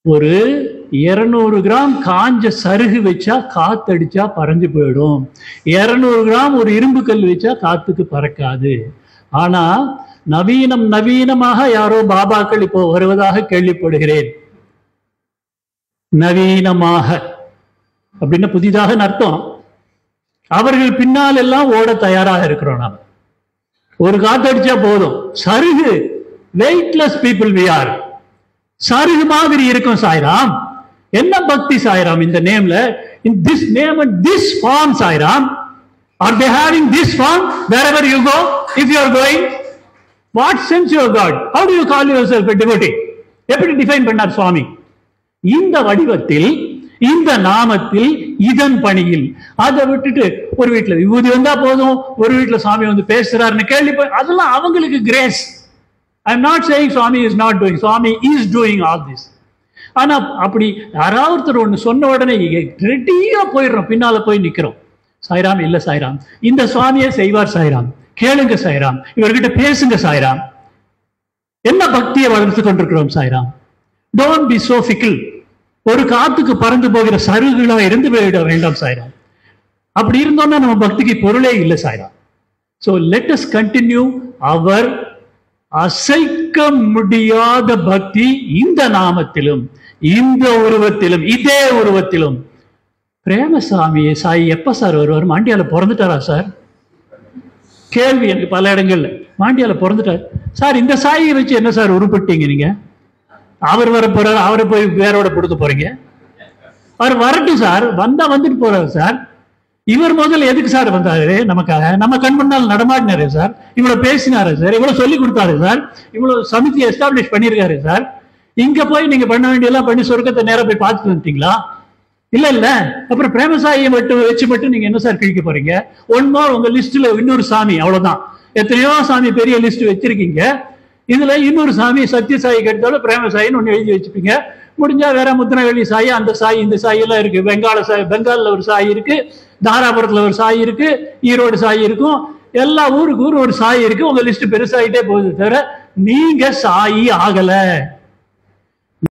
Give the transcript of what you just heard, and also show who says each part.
Speaker 1: ஒரு இருநூறு கிராம் காஞ்ச சருகு வச்சா காத்தடிச்சா பறந்து போயிடும் இருநூறு கிராம் ஒரு இரும்பு கல் வச்சா காத்துக்கு பறக்காது ஆனா நவீனம் நவீனமாக யாரோ பாபாக்கள் இப்போ வருவதாக கேள்விப்படுகிறேன் நவீனமாக அப்படின்னு புதிதாக அர்த்தம் அவர்கள் பின்னால் எல்லாம் ஓட தயாராக இருக்கிறோம் நாம் ஒரு காத்தடிச்சா போதும் சருகு வெயிட்லெஸ் பீப்புள் வி ஆர் சருகு மாதிரி இருக்கும் சாய்ராம் என்ன பக்தி சாய்ராம் இந்த நேம்ல in this name and this form Sairam are they having this form wherever you go if you are going what sense your god how do you call yourself devotee எப்படி define பண்ணார் சுவாமி இந்த வடிவத்தில் இந்த நாமத்தில் இதன் பணியில் அதை விட்டுட்டு ஒரு வீட்டுல விபூதி வந்தா போதும் ஒரு வீட்டுல சாமி வந்து பேசுறாருன்னு கேள்வி அதெல்லாம் அவங்களுக்கு grace I am not saying Swami is not doing Swami is doing all this ஆனா அப்படி யாராவது ஒருத்தர் ஒண்ணு சொன்ன உடனே ரெடியா போயிடுறோம் பின்னால போய் நிக்கிறோம் சாய்ராம் இல்ல சாய்ராம் இந்த சுவாமியே செய்வார் சாய்ராம் கேளுங்க சாய்ராம் இவர்கிட்ட பேசுங்க சாய்ராம் என்ன பக்தியை வளர்த்து கொண்டிருக்கிறோம் Sairam don't be so fickle ஒரு காத்துக்கு பறந்து போகிற சருகுகளா இருந்து விட வேண்டாம் சாய்ராம் அப்படி இருந்தோம்னா நம்ம பக்திக்கு பொருளே இல்லை Sairam so let us continue அவர் அசைக்க முடியாத பக்தி இந்த நாமத்திலும் இந்த உருவத்திலும் இதே உருவத்திலும் பிரேமசாமி சாய் எப்ப சார் வருவார் மாண்டியால பிறந்துட்டாரா சார் கேள்வி எனக்கு பல இடங்கள்ல மாண்டியால பிறந்துட்டார் சார் இந்த சாயை வச்சு என்ன சார் உருப்பட்டீங்க நீங்க அவர் வர போறாரு அவரை போய் வேரோட கொடுக்க போறீங்க அவர் வரட்டும் சார் வந்தா வந்துட்டு போறாரு சார் இவர் முதல்ல எதுக்கு சார் வந்தாரு நமக்காக நம்ம கண் முன்னால் நடமாடினாரு சார் இவ்வளவு பேசினாரு சார் இவ்வளவு சொல்லி கொடுத்தாரு சார் இவ்வளவு சமிதி எஸ்டாப்ளிஷ் பண்ணியிருக்காரு சார் இங்க போய் நீங்க பண்ண வேண்டியெல்லாம் பண்ணி சொர்க்கத்தை நேரா போய் பார்த்துட்டு வந்துட்டீங்களா இல்ல இல்ல அப்புறம் பிரேமசாயை மட்டும் வச்சு மட்டும் நீங்க என்ன சார் கிழிக்க போறீங்க ஒன் மோர் உங்க லிஸ்ட்ல இன்னொரு சாமி அவ்வளவுதான் எத்தனையோ சாமி பெரிய லிஸ்ட் வச்சிருக்கீங்க இதுல இன்னொரு சாமி சத்யசாயி கெடுத்தாலும் பிரேமசாயின்னு ஒண்ணு எழுதி வச்சுப்பீங்க முடிஞ்சா வேற முத்திரவெளி சாய் அந்த சாய் இந்த சாய் எல்லாம் இருக்கு பெங்கால சாய் பெங்கால்ல ஒரு சாய் இருக்கு தாராபுரத்துல ஒரு சாய் இருக்கு ஈரோடு சாய் இருக்கும் எல்லா ஊருக்கு ஊர் ஒரு சாய் இருக்கு உங்க லிஸ்ட் பெருசாயிட்டே போகுது தவிர நீங்க சாயி ஆகல